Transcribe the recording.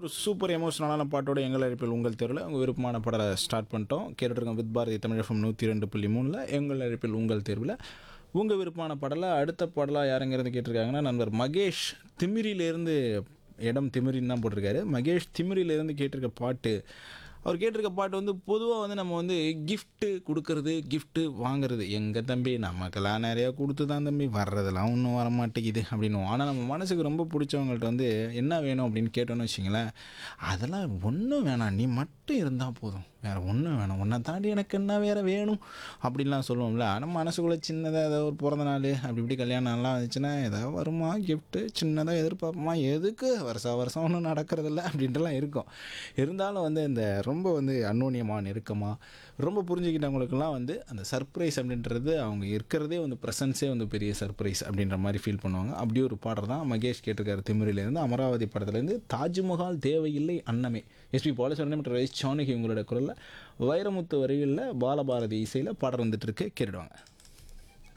ஒரு சூப்பர் எமோஷனலான பாட்டோட எங்கள் அழைப்பில் உங்கள் தெருவில் உங்கள் விருப்பமான பாடலை ஸ்டார்ட் பண்ணிட்டோம் கேட்டுருக்கோம் வித் பாரதி தமிழகம் நூற்றி ரெண்டு புள்ளி மூணில் எங்கள் அழைப்பில் உங்கள் தேர்வில் உங்கள் விருப்பமான பாடலை அடுத்த பாடலாக யாருங்கிறது கேட்டிருக்காங்கன்னா நண்பர் மகேஷ் திமிரியிலேருந்து இடம் திமிரின்னு தான் போட்டிருக்காரு மகேஷ் திமிரியிலேருந்து கேட்டிருக்க பாட்டு அவர் கேட்டிருக்க பாட்டு வந்து பொதுவாக வந்து நம்ம வந்து கிஃப்ட்டு கொடுக்கறது கிஃப்ட்டு வாங்குறது எங்கள் தம்பி நமக்கெல்லாம் நிறையா கொடுத்து தான் தம்பி வர்றதெல்லாம் ஒன்றும் வர மாட்டேங்குது அப்படின்னுவோம் ஆனால் நம்ம மனசுக்கு ரொம்ப பிடிச்சவங்கள்ட்ட வந்து என்ன வேணும் அப்படின்னு கேட்டோன்னு வச்சிங்களேன் அதெல்லாம் ஒன்றும் வேணாம் நீ மட்டும் இருந்தால் போதும் வேறு ஒன்றும் வேணாம் உன்னை தாண்டி எனக்கு என்ன வேறு வேணும் அப்படின்லாம் சொல்லுவோம்ல ஆனால் மனசுக்குள்ளே சின்னதாக ஏதாவது ஒரு பிறந்த நாள் அப்படி இப்படி கல்யாணம்லாம் வந்துச்சுன்னா ஏதாவது வருமா கிஃப்ட்டு சின்னதாக எதிர்பார்ப்போமா எதுக்கு வருஷம் வருஷம் ஒன்றும் நடக்கிறதில்ல அப்படின்ட்டுலாம் இருக்கும் இருந்தாலும் வந்து இந்த ரொம்ப வந்து அன்னோன்யமாக நெருக்கமாக ரொம்ப புரிஞ்சுக்கிட்டவங்களுக்கெல்லாம் வந்து அந்த சர்ப்ரைஸ் அப்படின்றது அவங்க இருக்கிறதே வந்து ப்ரெசன்ஸே வந்து பெரிய சர்ப்ரைஸ் அப்படின்ற மாதிரி ஃபீல் பண்ணுவாங்க அப்படி ஒரு பாடல் தான் மகேஷ் கேட்டிருக்காரு திமிரிலேருந்து அமராவதி படத்துலேருந்து தாஜ்மஹால் தேவையில்லை அன்னமே எஸ்பி பாலசுவரன் மற்றும் ரயிஸ் சானகி உங்களோட குரலில் வைரமுத்து வரிகளில் பாலபாரதி இசையில் பாடல் வந்துட்டு இருக்கு கேட்டுடுவாங்க